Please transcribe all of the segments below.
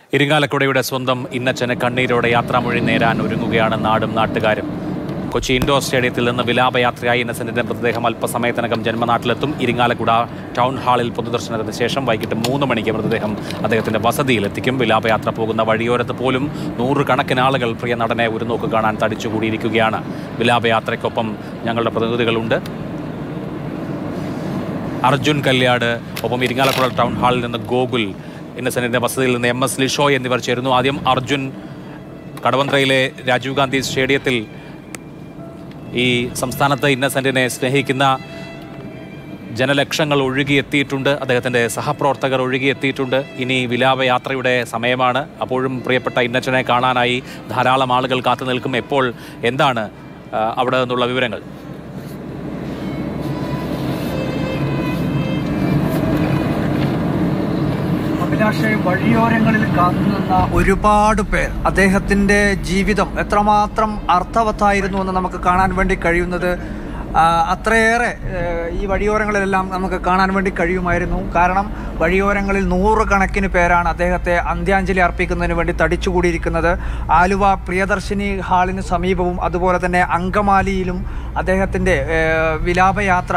ഇരിങ്ങാലക്കുടയുടെ സ്വന്തം ഇന്നച്ചന് കണ്ണീരോടെ യാത്രാമൊഴി നേരാൻ ഒരുങ്ങുകയാണ് നാടും നാട്ടുകാരും കൊച്ചി ഇൻഡോർ സ്റ്റേഡിയത്തിൽ നിന്ന് വിലാപയാത്രയായി ഇന്നസെന്റിന്റെ മൃതദേഹം അല്പസമയത്തിനകം ജന്മനാട്ടിലെത്തും ഇരിങ്ങാലക്കുട ടൗൺ ഹാളിൽ പൊതുദർശനത്തിന് ശേഷം വൈകിട്ട് മൂന്ന് മണിക്ക് മൃതദേഹം അദ്ദേഹത്തിന്റെ വസതിയിലെത്തിക്കും വിലാപയാത്ര പോകുന്ന വഴിയോരത്ത് പോലും നൂറുകണക്കിന് ആളുകൾ പ്രിയ നടനെ ഒരു നോക്ക് കാണാൻ തടിച്ചുകൂടിയിരിക്കുകയാണ് വിലാപയാത്രയ്ക്കൊപ്പം ഞങ്ങളുടെ പ്രതിനിധികളുണ്ട് അർജുൻ കല്യാട് ഒപ്പം ഇരിങ്ങാലക്കുട ടൗൺ ഹാളിൽ നിന്ന് ഗോകുൽ ഇന്നസെന്റിന്റെ വസതിയിൽ നിന്ന് എം എസ് ലിഷോ എന്നിവർ ചേരുന്നു ആദ്യം അർജുൻ കടവന്ത്രയിലെ രാജീവ് ഗാന്ധി സ്റ്റേഡിയത്തിൽ ഈ സംസ്ഥാനത്ത് ഇന്നസെന്റിനെ സ്നേഹിക്കുന്ന ജനലക്ഷങ്ങൾ ഒഴുകിയെത്തിയിട്ടുണ്ട് അദ്ദേഹത്തിൻ്റെ സഹപ്രവർത്തകർ ഒഴുകിയെത്തിയിട്ടുണ്ട് ഇനി വിലാപയാത്രയുടെ സമയമാണ് അപ്പോഴും പ്രിയപ്പെട്ട ഇന്നച്ചനെ കാണാനായി ധാരാളം ആളുകൾ കാത്തു നിൽക്കും എപ്പോൾ എന്താണ് ആ, അവിടെ നിന്നുള്ള വിവരങ്ങൾ അഭിലാഷെ വഴിയോരങ്ങളിൽ കാത്തുനിന്ന ഒരുപാട് പേർ അദ്ദേഹത്തിന്റെ ജീവിതം എത്രമാത്രം അർത്ഥവത്തായിരുന്നു എന്ന് നമുക്ക് കാണാൻ വേണ്ടി കഴിയുന്നത് ആ, അത്രയേറെ ഏ, ഈ വഴിയോരങ്ങളിലെല്ലാം നമുക്ക് കാണാൻ വേണ്ടി കഴിയുമായിരുന്നു കാരണം വഴിയോരങ്ങളിൽ നൂറുകണക്കിന് പേരാണ് അദ്ദേഹത്തെ അന്ത്യാഞ്ജലി അർപ്പിക്കുന്നതിന് വേണ്ടി തടിച്ചുകൂടിയിരിക്കുന്നത് ആലുവ പ്രിയദർശിനി ഹാളിന് സമീപവും അതുപോലെ തന്നെ അങ്കമാലിയിലും അദ്ദേഹത്തിൻ്റെ വിലാപയാത്ര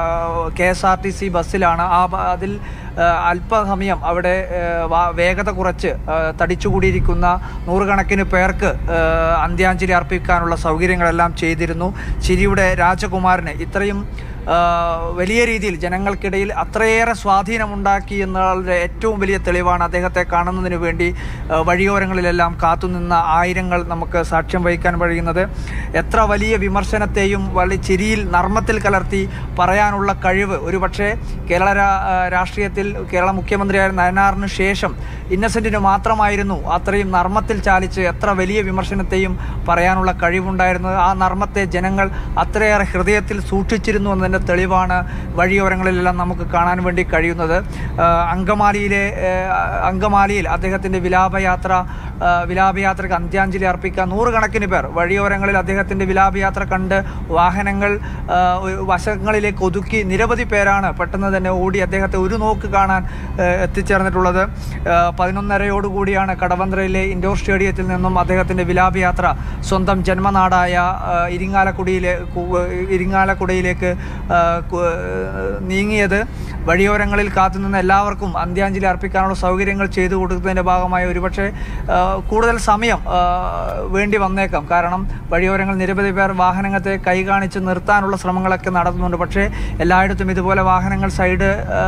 K S R T C ബസ്സിലാണ് ആ ബ- അതിൽ ആ, അല്പസമയം അവിടെ ആ, വാ- വേഗത കുറച്ച് ആ, തടിച്ചുകൂടിയിരിക്കുന്ന നൂറുകണക്കിന് പേർക്ക് ആ, അന്ത്യാഞ്ജലി അർപ്പിക്കാനുള്ള സൗകര്യങ്ങളെല്ലാം ചെയ്തിരുന്നു ചിരിയുടെ രാജകുമാരന് ഇത്രയും ആ, വലിയ രീതിയിൽ ജനങ്ങൾക്കിടയിൽ അത്രയേറെ സ്വാധീനമുണ്ടാക്കി എന്നുള്ള ഏറ്റവും വലിയ തെളിവാണ് അദ്ദേഹത്തെ കാണുന്നതിന് വേണ്ടി ആ, വഴിയോരങ്ങളിലെല്ലാം കാത്തുനിന്ന ആയിരങ്ങൾ നമുക്ക് സാക്ഷ്യം വഹിക്കാൻ കഴിയുന്നത് എത്ര വലിയ വിമർശനത്തെയും വലിയ ചിരിയിൽ നർമ്മത്തിൽ കലർത്തി പറയാനുള്ള കഴിവ് ഒരുപക്ഷെ കേരള രാ- ആ, രാഷ്ട്രീയത്തിൽ കേരള മുഖ്യമന്ത്രിയായ നയനാറിന് ശേഷം ഇന്നസെന്റിന് മാത്രമായിരുന്നു അത്രയും നർമ്മത്തിൽ ചാലിച്ച് എത്ര വലിയ വിമർശനത്തെയും പറയാനുള്ള കഴിവുണ്ടായിരുന്നത് ആ നർമ്മത്തെ ജനങ്ങൾ അത്രയേറെ ഹൃദയത്തിൽ സൂക്ഷിച്ചിരുന്നു എന്നതിൻ്റെ തെളിവാണ് വഴിയോരങ്ങളിലെല്ലാം നമുക്ക് കാണാൻ വേണ്ടി കഴിയുന്നത് ആ, അങ്കമാലിയിലെ ആ, അങ്കമാലിയിൽ അദ്ദേഹത്തിൻ്റെ വിലാപയാത്ര ആ, വിലാപയാത്രയ്ക്ക് അന്ത്യാഞ്ജലി അർപ്പിക്കാൻ നൂറുകണക്കിന് പേർ വഴിയോരങ്ങളിൽ അദ്ദേഹത്തിൻ്റെ വിലാപയാത്ര കണ്ട് വാഹനങ്ങൾ ആ, ഒരു വശങ്ങളിലേക്ക് ഒതുക്കി നിരവധി പേരാണ് പെട്ടെന്ന് തന്നെ ഓടി അദ്ദേഹത്തെ ഒരു നോക്ക് കാണാൻ ആ, എത്തിച്ചേർന്നിട്ടുള്ളത് ആ, പതിനൊന്നരയോടുകൂടിയാണ് കടവന്ത്രയിലെ ഇൻഡോർ സ്റ്റേഡിയത്തിൽ നിന്നും അദ്ദേഹത്തിൻ്റെ വിലാപയാത്ര സ്വന്തം ജന്മനാടായ ആ, ഇരിങ്ങാലക്കുടിയിലെ കു- ഇരിങ്ങാലക്കുടയിലേക്ക് ആ, കു- നീങ്ങിയത് വഴിയോരങ്ങളിൽ കാത്തുനിന്ന എല്ലാവർക്കും അന്ത്യാഞ്ജലി അർപ്പിക്കാനുള്ള സൗകര്യങ്ങൾ ചെയ്തു കൊടുക്കുന്നതിൻ്റെ ഭാഗമായി ഒരുപക്ഷെ ആ, കൂടുതൽ സമയം ആ, വേണ്ടി വന്നേക്കാം കാരണം വഴിയോരങ്ങൾ നിരവധി പേർ വാഹനത്തെ കൈ കാണിച്ച് നിർത്താനുള്ള ശ്രമങ്ങളൊക്കെ നടത്തുന്നുണ്ട് പക്ഷേ എല്ലായിടത്തും ഇതുപോലെ വാഹനങ്ങൾ സൈഡ് ആ,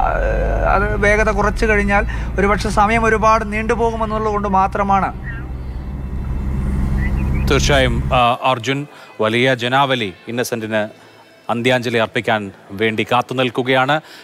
അത് വേഗത കുറച്ച് കഴിഞ്ഞാൽ ഒരുപക്ഷെ സമയം ഒരുപാട് നീണ്ടുപോകുമെന്നുള്ളത് കൊണ്ട് മാത്രമാണ് തീർച്ചയായും ആ, അർജുൻ വലിയ ജനാവലി ഇന്നസെന്റിന് അന്ത്യാഞ്ജലി അർപ്പിക്കാൻ വേണ്ടി കാത്തു നിൽക്കുകയാണ്